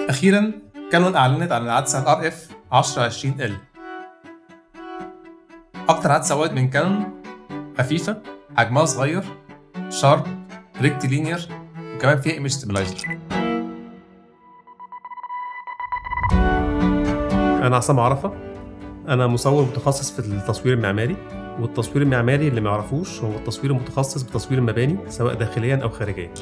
اخيرا كانون اعلنت عن العدسه الار اف 1020 ال اكتر عدسه وايد من كانون خفيفه حجمها صغير شارب ريكت لينير وكمان فيها ايمج ستابلايزر انا عصام عرفه انا مصور متخصص في التصوير المعماري والتصوير المعماري اللي ما يعرفوش هو التصوير المتخصص بتصوير المباني سواء داخليا او خارجيا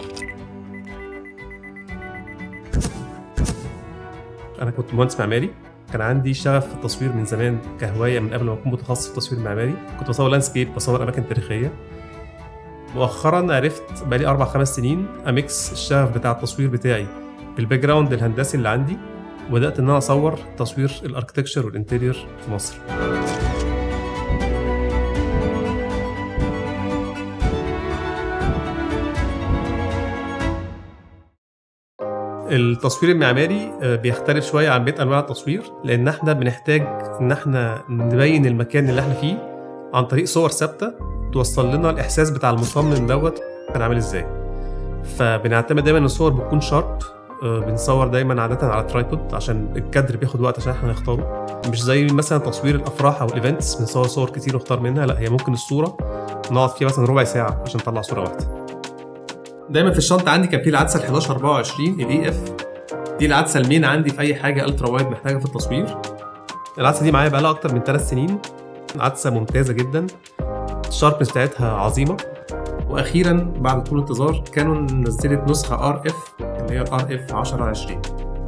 انا كنت مهندس معماري كان عندي شغف في التصوير من زمان كهوايه من قبل ما اكون متخصص في التصوير المعماري كنت بصور لاندسكيب بصور اماكن تاريخيه مؤخرا عرفت بقالي اربع خمس سنين اميكس الشغف بتاع التصوير بتاعي بالباك جراوند الهندسي اللي عندي وبدات ان انا اصور تصوير الاركتكتشر والانتيريور في مصر التصوير المعماري آه، بيختلف شويه عن بقيه انواع التصوير لان احنا بنحتاج ان احنا نبين المكان اللي احنا فيه عن طريق صور ثابته توصل لنا الاحساس بتاع المصمم دوت كان عامل ازاي فبنعتمد دايما ان الصور بتكون شارب آه، بنصور دايما عاده على ترايبود عشان الكادر بياخد وقت عشان احنا نختاره مش زي مثلا تصوير الافراح او الايفنتس بنصور صور كتير ونختار منها لا هي ممكن الصوره نقعد فيها مثلا ربع ساعه عشان نطلع صوره واحده دايما في الشنطه عندي كان في العدسه ال 11 24 الاي اف دي العدسه المين عندي في اي حاجه الترا وايد محتاجه في التصوير العدسه دي معايا بقالها اكتر من 3 سنين عدسه ممتازه جدا الشاربنس بتاعتها عظيمه واخيرا بعد طول انتظار كانون نزلت نسخه ار اف اللي هي الار اف 10 20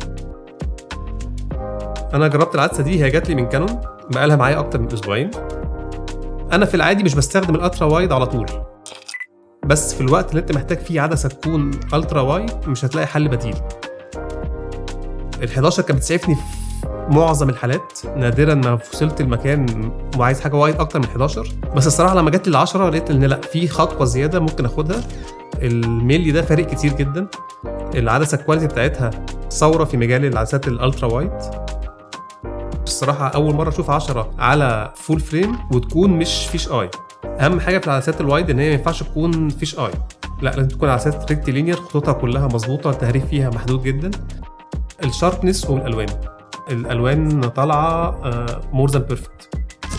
انا جربت العدسه دي هي جات لي من كانون بقالها معايا اكتر من اسبوعين انا في العادي مش بستخدم الالترا وايد على طول بس في الوقت اللي انت محتاج فيه عدسه تكون الترا وايد مش هتلاقي حل بديل ال 11 كانت بتسعفني في معظم الحالات نادرا ما وصلت المكان وعايز حاجه وايد اكتر من 11 بس الصراحه لما جت لل 10 لقيت ان لا في خطوه زياده ممكن اخدها الميلي ده فارق كتير جدا العدسه الكواليتي بتاعتها ثوره في مجال العدسات الالترا وايد الصراحه اول مره اشوف 10 على فول فريم وتكون مش فيش اي اهم حاجه في العدسات الوايد ان هي ما ينفعش تكون فيش اي لا لازم تكون عدسات ريكت لينير خطوطها كلها مظبوطه التهريب فيها محدود جدا الشاربنس والالوان الالوان طالعه مور ذان بيرفكت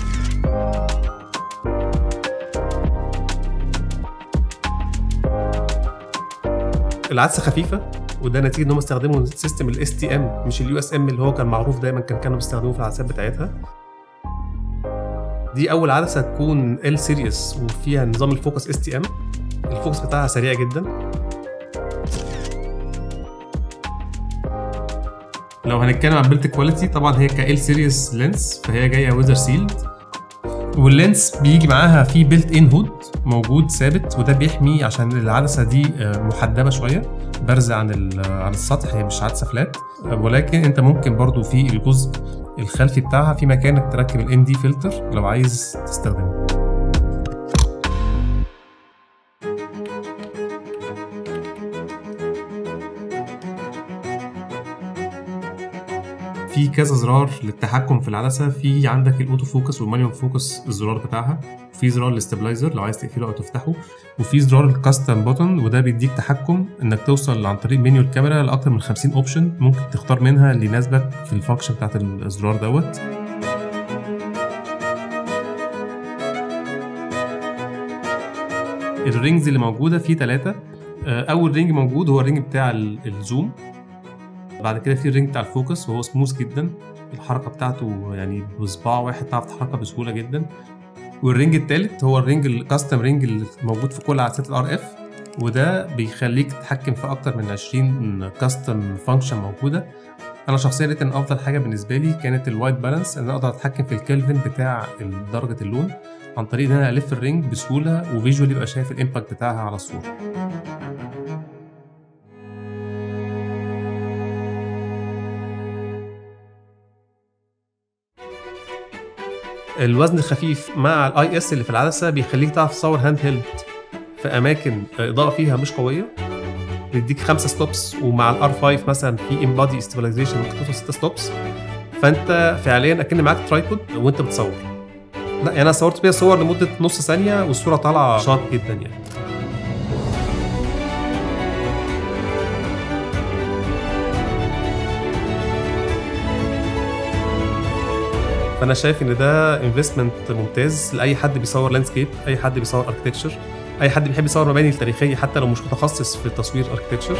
العدسه خفيفه وده نتيجه ان هم استخدموا سيستم الاس تي ام مش اليو اس ام اللي هو كان معروف دايما كان كانوا بيستخدموه في العدسات بتاعتها دي اول عدسه تكون ال سيريس وفيها نظام الفوكس اس تي ام الفوكس بتاعها سريع جدا لو هنتكلم عن بيلت كواليتي طبعا هي كال سيريس لينس فهي جايه ويزر سيلد واللينس بيجي معاها في بيلت ان هود موجود ثابت وده بيحمي عشان العدسه دي آه، محدبه شويه بارزه عن ال- عن السطح هي مش عدسه فلات آه، ولكن انت ممكن برضو في الجزء الخلفي بتاعها في مكان انك تركب الان دي فلتر لو عايز تستخدمه في كذا زرار للتحكم في العدسه في عندك الاوتو فوكس والمانيوم فوكس الزرار بتاعها في زرار الاستابلايزر لو عايز تقفله او تفتحه وفي زرار الكاستم بوتن وده بيديك تحكم انك توصل عن طريق منيو الكاميرا لاكتر من 50 اوبشن ممكن تختار منها اللي يناسبك في الفانكشن بتاعت الزرار دوت الرينجز اللي موجوده في ثلاثه اول رينج موجود هو الرينج بتاع ال- الزوم بعد كده في الرينج بتاع الفوكس وهو سموث جدا الحركه بتاعته يعني بصباع واحد تعرف تحركها بسهوله جدا والرينج الثالث هو الرينج الكاستم رينج اللي موجود في كل عدسات الار اف وده بيخليك تتحكم في اكتر من 20 كاستم فانكشن موجوده انا شخصيا لقيت ان افضل حاجه بالنسبه لي كانت الوايت بالانس ان انا اقدر اتحكم في الكلفن بتاع درجه اللون عن طريق ان انا الف الرينج بسهوله وفيجوالي يبقى شايف الامباكت بتاعها على الصوره الوزن الخفيف مع الاي اس اللي في العدسه بيخليك تعرف تصور هاند هيلد في اماكن الاضاءه فيها مش قويه بيديك خمسة ستوبس ومع الار 5 مثلا في امبادي ستابلايزيشن ممكن توصل 6 ستوبس فانت فعليا اكن معاك ترايبود وانت بتصور لا يعني انا صورت بيها صور لمده نص ثانيه والصوره طالعه شارب جدا يعني فانا شايف ان ده انفستمنت ممتاز لاي حد بيصور لاندسكيب اي حد بيصور اركتكتشر اي حد بيحب يصور مباني تاريخيه حتى لو مش متخصص في تصوير اركتكتشر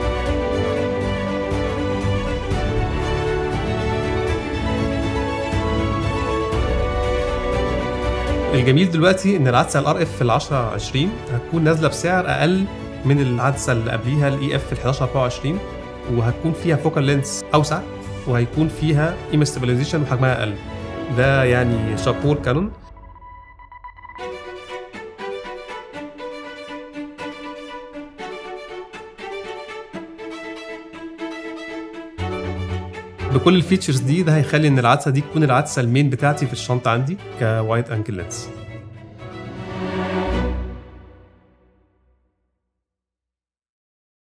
الجميل دلوقتي ان العدسه الار اف ال 10 20 هتكون نازله بسعر اقل من العدسه اللي قبليها الاي اف ال 11 24 وهتكون فيها فوكال لينس اوسع وهيكون فيها ايم ستابلايزيشن وحجمها اقل ده يعني شابور كانون بكل الفيتشرز دي ده هيخلي ان العدسه دي تكون العدسه المين بتاعتي في الشنطه عندي كوايد انجل لينس